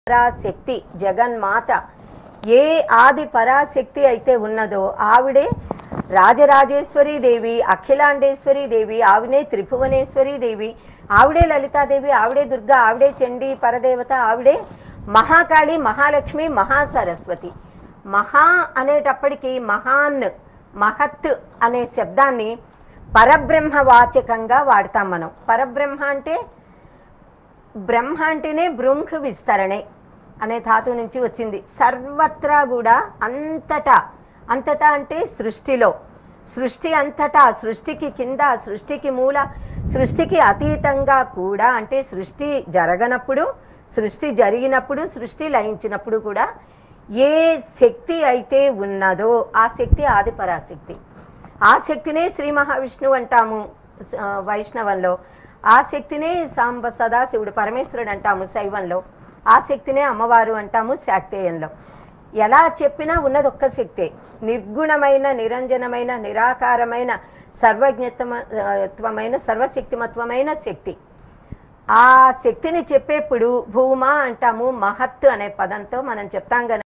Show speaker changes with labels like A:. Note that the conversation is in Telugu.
A: పరాశక్తి జగన్మాత ఏ ఆది పరాశక్తి అయితే ఉన్నదో ఆవిడే రాజరాజేశ్వరి దేవి అఖిలాండేశ్వరి దేవి ఆవిడే త్రిభువనేశ్వరి దేవి ఆవిడే లలితాదేవి ఆవిడే దుర్గా ఆవిడే చండి పరదేవత ఆవిడే మహాకాళి మహాలక్ష్మి మహాసరస్వతి మహా అనేటప్పటికీ మహాన్ మహత్ అనే శబ్దాన్ని పరబ్రహ్మ వాచకంగా వాడతాం మనం పరబ్రహ్మ అంటే బ్రహ్మ అంటేనే బృంఖ విస్తరణే అనే ధాతు నుంచి వచ్చింది సర్వత్రా కూడా అంతటా అంతటా అంటే సృష్టిలో సృష్టి అంతటా సృష్టికి కింద సృష్టికి మూల సృష్టికి అతీతంగా కూడా అంటే సృష్టి జరగనప్పుడు సృష్టి జరిగినప్పుడు సృష్టి లయించినప్పుడు కూడా ఏ శక్తి అయితే ఉన్నదో ఆ శక్తి ఆది పరాశక్తి ఆ శక్తినే శ్రీ మహావిష్ణువు అంటాము ఆ, వైష్ణవంలో ఆ శక్తినే సాంబ సదాశివుడు పరమేశ్వరుడు అంటాము శైవంలో ఆ శక్తినే అమ్మవారు అంటాము శాక్తేయంలో ఎలా చెప్పినా ఉన్నది ఒక్క శక్తే నిర్గుణమైన నిరంజనమైన నిరాకారమైన సర్వజ్ఞత్వమైన సర్వశక్తిమత్వమైన శక్తి ఆ శక్తిని చెప్పేప్పుడు భూమా అంటాము మహత్తు అనే పదంతో మనం చెప్తాం గన